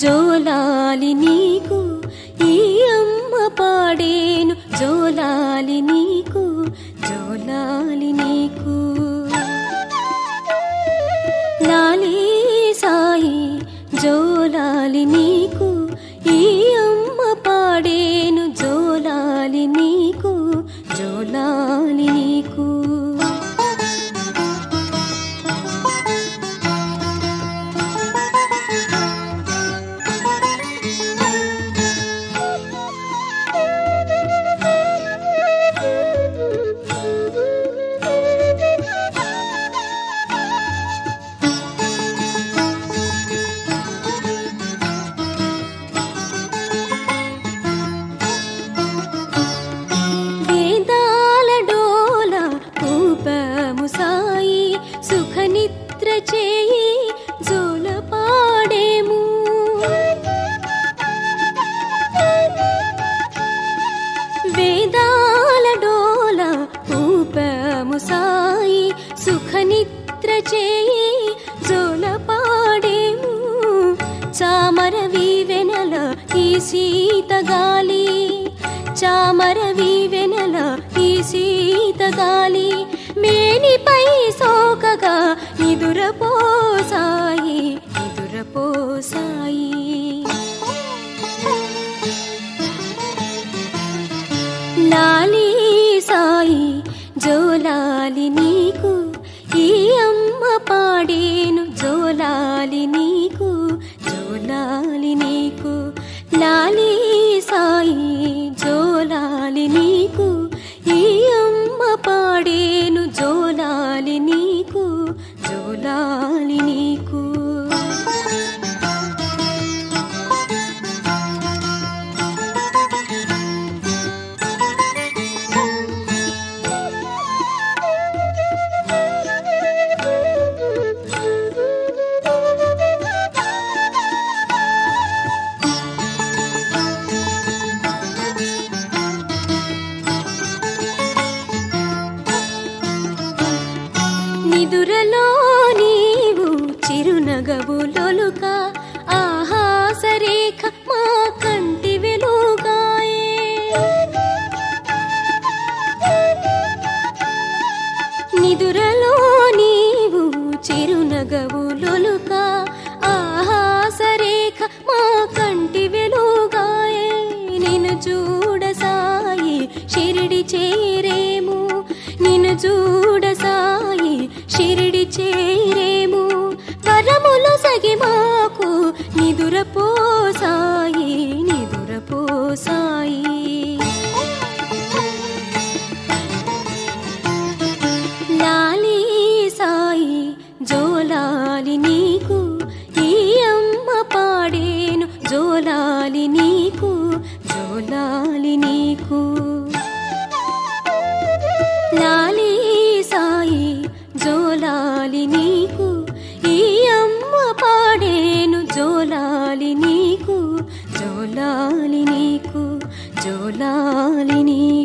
జోలాలి నీకు ఈ అమ్మ పాడేను జోలాలి నీకు జోలాలి నీకు లాలి సాయి జోలాలి నీకు ఈ అమ్మ పాడేను జోలాలి నీకు జోలాలి నీకు వేదాల డోల రూపము సాయి సుఖ నిద్ర చేయి జోల పాడేము వేదాల డోల రూపము సాయి సుఖ నిద్ర చేయి జోల పాడేము చామరవి వెనల ఈ సీత గాలి చామరవి వెనల ఈ సీత గాలి మేనిపై సోకగా నిదురపోసాయి నిదురపోసాయి లాలి సాయి జోలాలి నీకు ఈ అమ్మ పాడేను జోలాలి నీకు జోలాలి నీకు లాలి సాయి జోలాలి నీకు ఈ అమ్మ పాడేను జోలాలి నీకు జోలాలి నీకు నిదురలో నీవు చిరునగవులొలుక ఆహాసరేఖ మా కంటి వెలుగాయే నిదురలో నీవు చిరునగవులొలుక ఆహాసరేఖ మా కంటి వెలుగాయే నిన్ను చూడ సాయి షిరిడి చేరేము నిన్ను చూడ సాయి షిరిడి చేరేము వరములు సగి మాకు నిదురపోసాయి నిదురపోసాయి లాలి సాయి జోలాలి నీకు ఈ అమ్మ పాడేను జోలాలి నీకు జోలాలి నీకు లాలి సాయి జోలాలి నీకు ఈ అమ్మ పాడేను జోలాలి నీకు జోలాలి నీకు జోలాలి నీకు